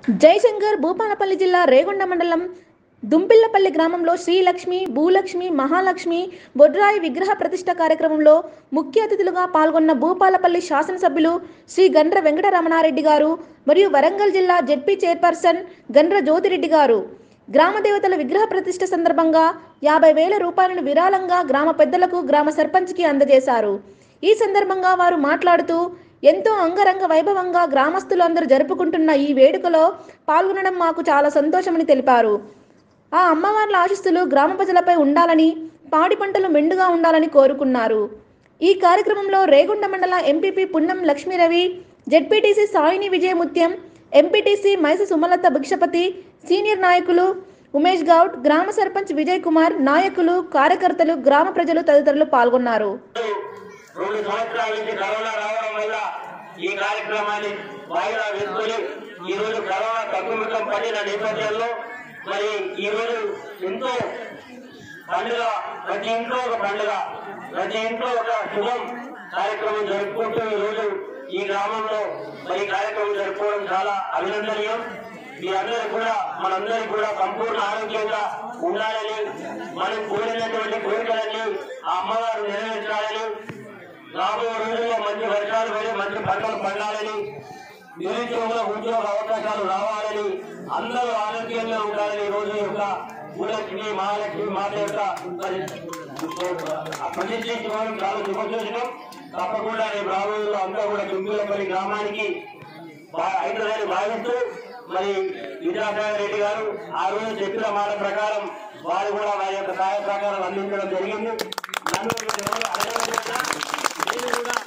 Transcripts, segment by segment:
జయశంకర్ భూపాలపల్లి జిల్లా రేగొండ మండలం దుంపిల్లపల్లి గ్రామంలో శ్రీలక్ష్మి భూలక్ష్మి మహాలక్ష్మి బొడ్రాయి విగ్రహ ప్రతిష్ట కార్యక్రమంలో ముఖ్య అతిథులుగా పాల్గొన్న భూపాలపల్లి శాసనసభ్యులు శ్రీ గండ్ర వెంకటరమణారెడ్డి గారు మరియు వరంగల్ జిల్లా జెడ్పీ చైర్పర్సన్ గండ్ర జ్యోతిరెడ్డి గారు గ్రామ దేవతల విగ్రహ ప్రతిష్ట సందర్భంగా యాభై వేల రూపాయలను విరాళంగా గ్రామ పెద్దలకు గ్రామ సర్పంచ్కి అందజేశారు ఈ సందర్భంగా వారు మాట్లాడుతూ ఎంతో అంగరంగ వైభవంగా గ్రామస్తులందరూ జరుపుకుంటున్న ఈ వేడుకలో పాల్గొనడం మాకు చాలా సంతోషమని తెలిపారు ఆ అమ్మవార్ల ఆశీస్సులు గ్రామ ప్రజలపై ఉండాలని పాడి పంటలు మెండుగా ఉండాలని కోరుకున్నారు ఈ కార్యక్రమంలో రేగుండ మండల ఎంపీపీ పున్నం Lakshmiravi ZPTC Saini Vijayamutyam MPTC Maisa Sumalatha Bhikshapathi senior నాయకులు ఉమేష్ గౌడ్ గ్రామ సర్పంచ్ విజయ్ కుమార్ నాయకులు కార్యకర్తలు గ్రామ ప్రజలు తదితరులు పాల్గొన్నారు రెండు సంవత్సరాల నుంచి కరోనా రావడం వల్ల ఈ కార్యక్రమాన్ని వాయిదా వేసుకొని ఈ రోజు కరోనా తగ్గుముఖం పడిన నేపథ్యంలో మరి ఈ రోజు ఎంతో పండుగ ప్రతి ఇంట్లో ఒక పండుగ ప్రతి ఇంట్లో ఒక శుభం కార్యక్రమం జరుపుకుంటూ ఈ రోజు ఈ గ్రామంలో మరి ఈ కార్యక్రమం జరుపుకోవడం చాలా అభినందనీయం మీ అందరూ కూడా మనందరికీ కూడా సంపూర్ణ ఆరోగ్యంగా ఉండాలని మనం కోరినటువంటి కోరికలన్నీ ఆ అమ్మవారు నెరవేర్చాలని రాబోయే రోజుల్లో మంచి వర్షాలు పడి మంచి పంటలు పండాలని నిరుద్యోగుల ఉద్యోగ అవకాశాలు రావాలని అందరూ ఆరోగ్యంగా ఉండాలని ఈ రోజు యొక్క భూలక్ష్మి మహాలక్ష్మి మాత యొక్క మరి ప్రతిష్ఠించుకోవడం చాలా శుభసూచకం తప్పకుండా రేపు రాబోయేలో అంతా కూడా చుంబులపల్లి గ్రామానికి బా- అయినదని భావిస్తూ మరి విద్యాసాగర్ రెడ్డి గారు ఆ రోజు చెప్పిన మాట ప్రకారం వారు కూడా వారి యొక్క సహాయ సహకారాలు అందించడం జరిగింది నన్ను మీరు ఎవరు అడగకపోయినా నేను కూడా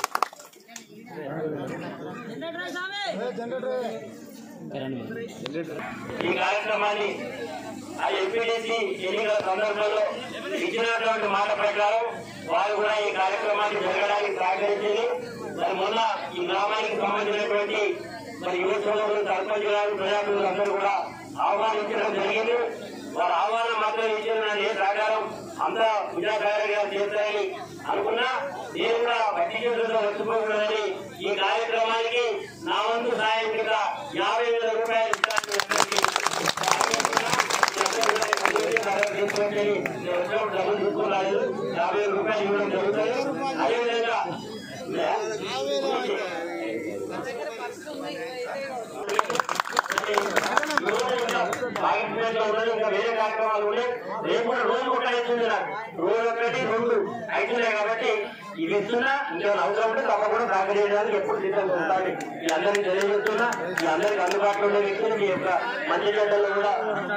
ఈ కార్యక్రమాన్ని ఆ ఎంపీడీసీ ఎన్నికల సందర్భంలో ఇచ్చినటువంటి మాట ప్రకారం వారు కూడా ఈ కార్యక్రమాన్ని జరగడానికి సహకరించింది మరి మొన్న ఈ గ్రామానికి సంబంధించినటువంటి మరి యువ సోదరులు సర్పంచ్ గారు ప్రజాప్రతినిధులు అందరూ కూడా ఆహ్వానించడం జరిగింది వారు ఆహ్వానం మాత్రం ఇచ్చిన ఏ సహకారం అంతా విజయసాగరంగా చేస్తారని అనుకున్నా నేను కూడా పట్టి చేతులతో వచ్చుకోకూడదని ఈ కార్యక్రమానికి నా వంతు సాయం కింద యాభై వేల రూపాయలు ఇస్తానని అందరికీ డబ్బులు తీసుకోలేదు యాభై వేల రూపాయలు ఇవ్వడం జరుగుతుంది అదేవిధంగా భాగస్వామ్యంలో ఉన్నది ఇంకా వేరే కార్యక్రమాలు ఉన్నాయి రేపు కూడా రోజు ఒకటి అవుతుంది నాకు రోజు ఒకటి రెండు అవుతున్నాయి కాబట్టి ఇవి ఇస్తున్నా ఇంకేమైనా అవసరం ఉంటే తప్పకుండా సహకరించడానికి ఎప్పుడు సిద్ధంగా ఉంటాను మీ అందరికీ తెలియజేస్తున్నా మీ అందరికీ అందుబాటులో ఉండే వ్యక్తులు మీ యొక్క మంచి చెడ్డల్లో కూడా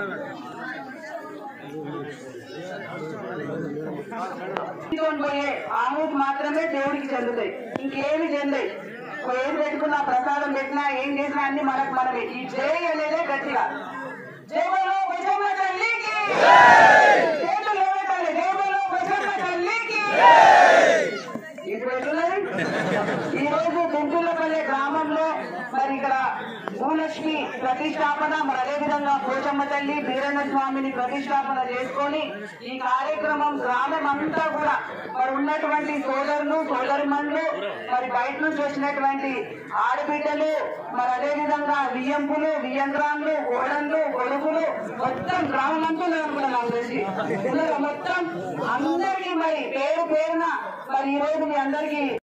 తీసుకొని పోయే ఆమూకు మాత్రమే దేవుడికి చెందుతాయి ఇంకేమి చెందాయి ఏం పెట్టుకున్నా ప్రసాదం పెట్టినా ఏం చేసినా అన్ని మనకు మనమే ఈ జై అనేదే గట్టిగా జై బలో బసమ్మ తల్లికి చేతులు లేవెత్తాలి. జై బలో బసమ్మ తల్లికి ఇప్పుడు ఎట్లున్నది ఈ రోజు గుంటూరుపల్లి గ్రామంలో మరి ఇక్కడ భూలక్ష్మి ప్రతిష్టాపన మరి అదేవిధంగా పోచమ్మ తల్లి బీరన్న స్వామిని ప్రతిష్టాపన చేసుకొని ఈ కార్యక్రమం గ్రామం అంతా కూడా మరి ఉన్నటువంటి సోదరులు సోదరిమణులు మరి బయట నుంచి వచ్చినటువంటి ఆడబిడ్డలు మరి అదేవిధంగా వియ్యంపులు వియ్యంగ్రాన్లు ఓడన్లు కొడుకులు మొత్తం గ్రామం అంతా అనుకున్నాను నాకు తెలిసి ఉన్నది మొత్తం అందరికీ మరి పేరు పేరున మరి ఈ రోజు మీ అందరికీ